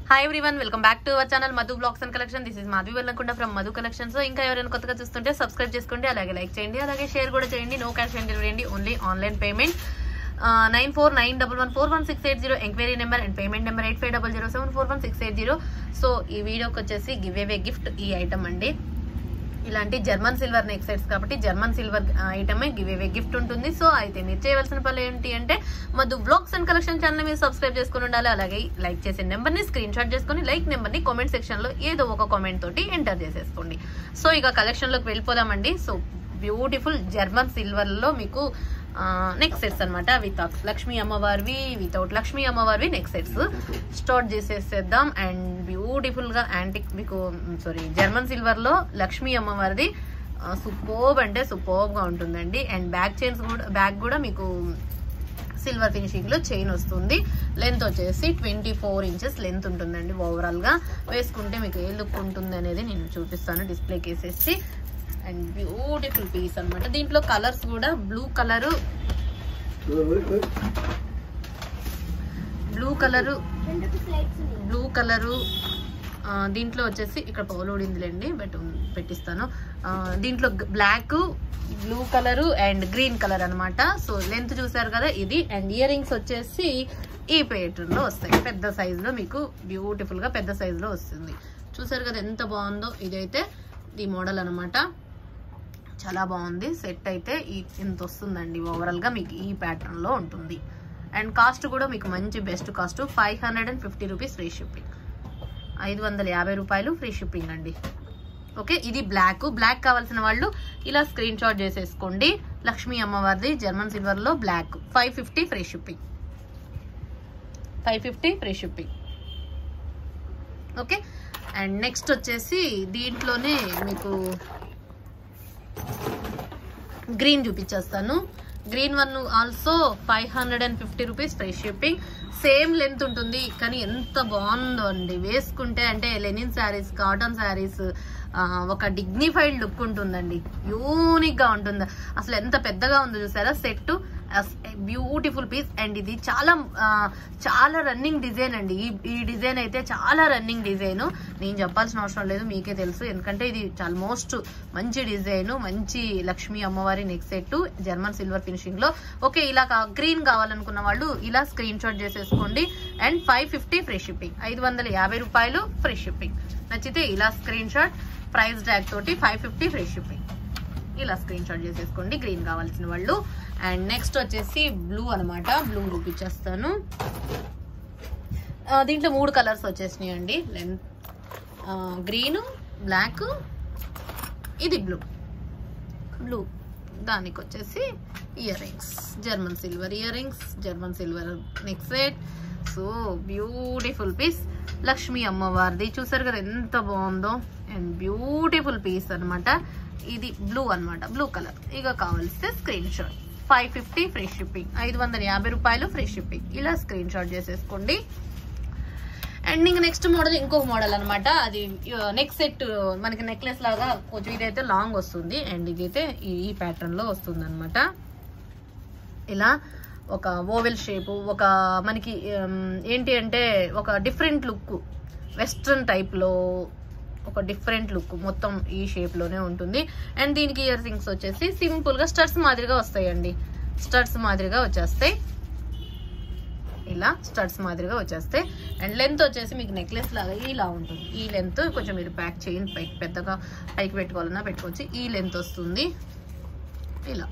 hi everyone welcome back to our channel Madhu blogs and collection this is Madhavi వెళ్ళకుండా from Madhu collections ఇంకా ఎవరైనా కొత్తగా చూస్తుంటే సబ్స్క్రైబ్ చేసుకోండి అలాగే లైక్ చేయండి అలాగే షేర్ కూడా చేయండి నో క్యాష్ ఆన్ డెలివరీ అండి only online payment nine four nine double one four one six eight zero enquiry number and payment number eight five double zero seven four one six eight zero so ఈ వీడియోకి వచ్చేసి giveaway gift ఈ item అండి ఇలాంటి German silver neck sets కాబట్టి German silver item giveaway gift ఉంటుంది so అయితే మీరు చేయవలసిన పనులు ఏంటి అంటే Madhu blogs and collection channel మీరు సబ్స్క్రైబ్ చేసుకుని ఉండాలి అలాగే లైక్ చేసే నెంబర్ ని స్క్రీన్ షాట్ చేసుకుని లైక్ నెంబర్ ని కామెంట్ సెక్షన్ లో ఏదో ఒక కామెంట్ తోటి ఎంటర్ చేసేసుకోండి సో ఇక కలెక్షన్ లోకి వెళ్ళిపోదామండి సో బ్యూటిఫుల్ జర్మన్ సిల్వర్ లో మీకు నెక్ సెట్స్ అనమాట విత్ లక్ష్మీ అమ్మవారివి వితౌట్ లక్ష్మీ అమ్మవారివి నెక్ సెట్స్ స్టార్ట్ చేసేసేద్దాం అండ్ బ్యూటిఫుల్ గా యాంటిక్ మీకు సారీ జర్మన్ సిల్వర్ లో లక్ష్మీ అమ్మవారిది సూపర్బ్ అంటే సూపర్బ్ గా ఉంటుందండి అండ్ బ్యాక్ చైన్స్ కూడా బ్యాక్ కూడా మీకు సిల్వర్ ఫినిషింగ్ లో చైన్ వస్తుంది లెంత్ వచ్చేసి ట్వంటీ ఫోర్ ఇంచెస్ లెంత్ ఉంటుందండి ఓవరాల్ గా వేసుకుంటే మీకు ఏ లుక్ ఉంటుంది అనేది నేను చూపిస్తాను డిస్ప్లేకి వేసేసి అండ్ బ్యూటిఫుల్ పీస్ అన్నమాట దీంట్లో కలర్స్ కూడా blue colour blue colour blue colour ఆ, దీంట్లో వచ్చేసి ఇక్కడ పౌలు ఊడిందిలేండి బట్ పెట్టిస్తాను ఆ, దీంట్లో black blue colour and green colour అన్నమాట సో లెంత్ చూసారు కదా ఇది అండ్ ఇయర్ రింగ్స్ వచ్చేసి ఈ pattern లో వస్తాయి పెద్ద size లో మీకు బ్యూటిఫుల్ గా పెద్ద size లో వస్తుంది చూసారు కదా ఎంత బాగుందో ఇదైతే ఈ మోడల్ అన్నమాట చాలా బాగుంది సెట్ అయితే ఈ ఇంత వస్తుందండి ఓవరాల్ గా మీకు ఈ ప్యాటర్న్ లో ఉంటుంది అండ్ కాస్ట్ కూడా మీకు మంచి best cost five hundred and fifty rupees free shipping ఐదు వందల యాభై రూపాయలు ఫ్రీ షిప్పింగ్ అండి ఓకే ఇది బ్లాక్ బ్లాక్ కావాల్సిన వాళ్ళు ఇలా స్క్రీన్ షాట్ చేసేసుకోండి లక్ష్మీ అమ్మవారిది జర్మన్ సిల్వర్ లో black five fifty free shipping five fifty free shipping okay and next వచ్చేసి దీంట్లోనే మీకు గ్రీన్ చూపించేస్తాను green one also five hundred and fifty rupees free shipping same length ఉంటుంది కానీ ఎంత బాగుందో అండి వేసుకుంటే అంటే లెనిన్ శారీస్ కాటన్ శారీస్ ఒక డిగ్నిఫైడ్ లుక్ ఉంటుందండి యూనిక్ గా ఉంటుంది అసలు ఎంత పెద్దగా ఉందో చూసారా సెట్ బ్యూటిఫుల్ పీస్ అండ్ ఇది చాలా ఆ, చాలా రన్నింగ్ డిజైన్ అండి ఈ ఈ డిజైన్ అయితే చాలా రన్నింగ్ డిజైన్ నేను చెప్పాల్సిన అవసరం లేదు మీకే తెలుసు ఎందుకంటే ఇది ఆల్మోస్ట్ మంచి డిజైన్ మంచి లక్ష్మీ అమ్మవారి neck set German silver finishing లో ఓకే ఇలా గ్రీన్ కావాలనుకున్న వాళ్ళు ఇలా స్క్రీన్ షాట్ చేసేసుకోండి and five fifty free shipping ఐదు వందల యాభై రూపాయలు ఫ్రీ షిప్పింగ్ నచ్చితే ఇలా స్క్రీన్ షాట్ ప్రైస్ ట్యాగ్ తోటి ఫైవ్ ఫిఫ్టీ ఫ్రీ షిప్పింగ్ ఇలా స్క్రీన్ షాట్ చేసేసుకోండి గ్రీన్ కావాల్సిన వాళ్ళు అండ్ నెక్స్ట్ వచ్చేసి బ్లూ అన్నమాట బ్లూ చూపించేస్తాను ఆ, దీంట్లో మూడు కలర్స్ వచ్చేసినాయి అండి లెంత్ గ్రీన్ బ్లాక్ ఇది బ్లూ బ్లూ దానికి వచ్చేసి year earrings German silver earrings German silver neck set so beautiful piece Lakshmi అమ్మవారిది చూసారు కదా ఎంత బాగుందో అండ్ బ్యూటిఫుల్ పీస్ అన్నమాట ఇది బ్లూ అన్నమాట బ్లూ కలర్ ఇక కావాల్స్తే screenshot five fifty free shipping ఐదు వందల యాభై రూపాయలు ఫ్రీ షిప్పింగ్ ఇలా స్క్రీన్ షాట్ చేసేసుకోండి అండ్ ఇంకా నెక్స్ట్ మోడల్ ఇంకొక మోడల్ అన్నమాట అది నెక్ సెట్ మనకి నెక్లెస్ లాగా కొంచెం ఇదైతే లాంగ్ వస్తుంది అండ్ ఇదైతే ఈ- ఈ ప్యాటర్న్ లో వస్తుంది అనమాట ఇలా ఒక ఓవెల్ షేప్ ఒక మనకి ఉమ్, ఏంటి అంటే ఒక డిఫరెంట్ లుక్ వెస్ట్రన్ టైప్ లో ఒక డిఫరెంట్ లుక్ మొత్తం ఈ షేప్ లోనే ఉంటుంది అండ్ దీనికి ఇయర్ రింగ్స్ వచ్చేసి సింపుల్ గా స్టడ్స్ మాదిరిగా వస్తాయండి స్టడ్స్ మాదిరిగా వచ్చేస్తాయి ఇలా స్టడ్స్ మాదిరిగా వచ్చేస్తాయి అండ్ లెంత్ వచ్చేసి మీకు నెక్లెస్ లాగా ఇలా ఉంటుంది ఈ లెంత్ కొంచెం మీరు ప్యాక్ చైన్ పైకి పెద్దగా పైకి పెట్టుకోవాలన్నా పెట్టుకోవచ్చు ఈ లెంత్ వస్తుంది ఇలా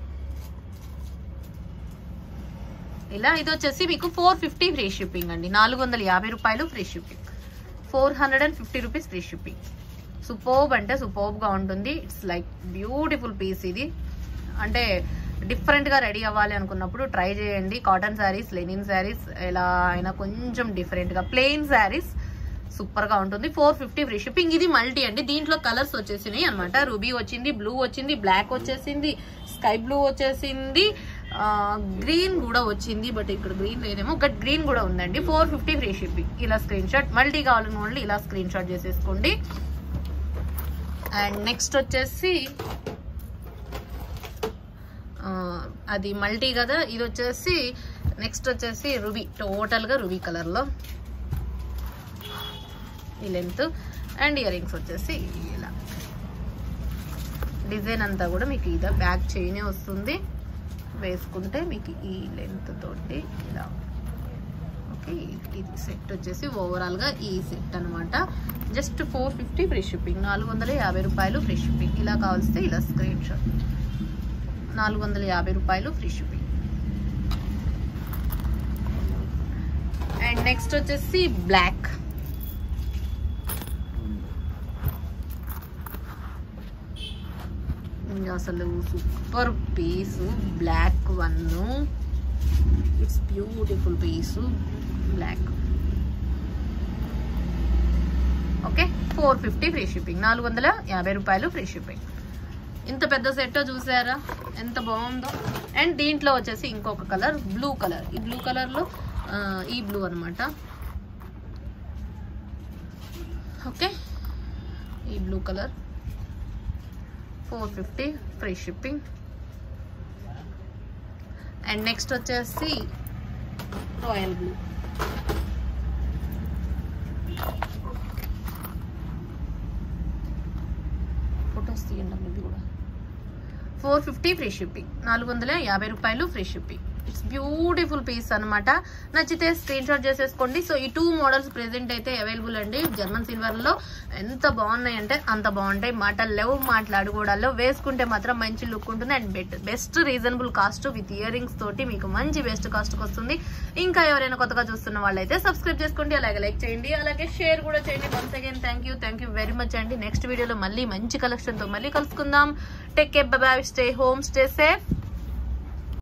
ఇలా ఇది వచ్చేసి మీకు ఫోర్ ఫిఫ్టీ ఫ్రీ షిప్పింగ్ అండి నాలుగు వందల యాభై రూపాయలు free shipping four hundred and fifty rupees free shipping superb అంటే సూపర్బ్ గా ఉంటుంది ఇట్స్ లైక్ బ్యూటిఫుల్ పీస్ ఇది అంటే డిఫరెంట్ గా రెడీ అవ్వాలి అనుకున్నప్పుడు ట్రై చేయండి కాటన్ శారీస్ లెనిన్ శారీస్ ఎలా అయినా కొంచెం డిఫరెంట్ గా ప్లెయిన్ శారీస్ సూపర్ గా ఉంటుంది ఫోర్ ఫిఫ్టీ ఫ్రీ షిప్పింగ్ ఇది మల్టీ అండి దీంట్లో కలర్స్ వచ్చేసినాయి అనమాట రూబీ వచ్చింది బ్లూ వచ్చింది బ్లాక్ వచ్చేసింది స్కై బ్లూ వచ్చేసింది గ్రీన్ కూడా వచ్చింది బట్ ఇక్కడ గ్రీన్ లేదేమో బట్ గ్రీన్ కూడా ఉందండి ఫోర్ ఫిఫ్టీ ఫ్రీ షిప్పింగ్ ఇలా స్క్రీన్ షాట్ మల్టీ కావాలని ఓన్లీ ఇలా స్క్రీన్ షాట్ చేసేసుకోండి అండ్ నెక్స్ట్ వచ్చేసి ఆ, అది మల్టీ కదా ఇది వచ్చేసి నెక్స్ట్ వచ్చేసి రుబీ టోటల్ గా రుబీ కలర్ లో ఈ లెంత్ అండ్ ఇయర్ రింగ్స్ వచ్చేసి ఇలా డిజైన్ అంతా కూడా మీకు ఇదా బ్యాక్ చైనే వస్తుంది వేసుకుంటే మీకు ఈ లెంత్ తోటి ఇలా ఓకే ఇది సెట్ వచ్చేసి ఓవరాల్గా ఈ సెట్ అనమాట just four fifty free shipping నాలుగు వందల యాభై రూపాయలు ఫ్రీ షిప్పింగ్ ఇలా కావాల్స్తే ఇలా స్క్రీన్ షాట్ నాలుగు వందల యాభై రూపాయలు ఫ్రీ షిప్పింగ్ అండ్ నెక్స్ట్ వచ్చేసి బ్లాక్ ఇంకా అసలు super piece black one it's beautiful piece black okay four fifty free shipping నాలుగు వందల యాభై రూపాయలు ఫ్రీ షిప్పింగ్ ఇంత పెద్ద సెట్ చూసారా ఎంత బాగుందో అండ్ దీంట్లో వచ్చేసి ఇంకొక కలర్ బ్లూ కలర్ ఈ బ్లూ కలర్లో ఈ బ్లూ అనమాట ఓకే ఈ blue colour four fifty free shipping and next వచ్చేసి రాయల్ బ్లూ ఫొటోస్ తీయండి అమ్మ ఇది కూడా ఫోర్ ఫిఫ్టీ ఫ్రీ షిప్పింగ్ నాలుగు వందల యాభై రూపాయలు free shipping it's beautiful piece అన్నమాట నచ్చితే స్క్రీన్ షాట్ చేసేసుకోండి సో ఈ టూ మోడల్స్ ప్రెసెంట్ అయితే అవైలబుల్ అండి జర్మన్ సిల్వర్ లో ఎంత బాగున్నాయి అంటే అంత బాగుంటాయి మాటలు లేవు మాట్లాడుకోవడాల్లో వేసుకుంటే మాత్రం మంచి లుక్ ఉంటుంది and bet best reasonable cost with earrings తోటి మీకు మంచి బెస్ట్ కాస్ట్ వస్తుంది ఇంకా ఎవరైనా కొత్తగా చూస్తున్న వాళ్ళైతే సబ్స్క్రైబ్ చేసుకోండి అలాగే లైక్ చేయండి అలాగే షేర్ కూడా చేయండి once again thank you thank you very much అండి నెక్స్ట్ వీడియోలో మళ్ళీ మంచి కలెక్షన్ తో మళ్ళీ కలుసుకుందాం take care bye stay home stay safe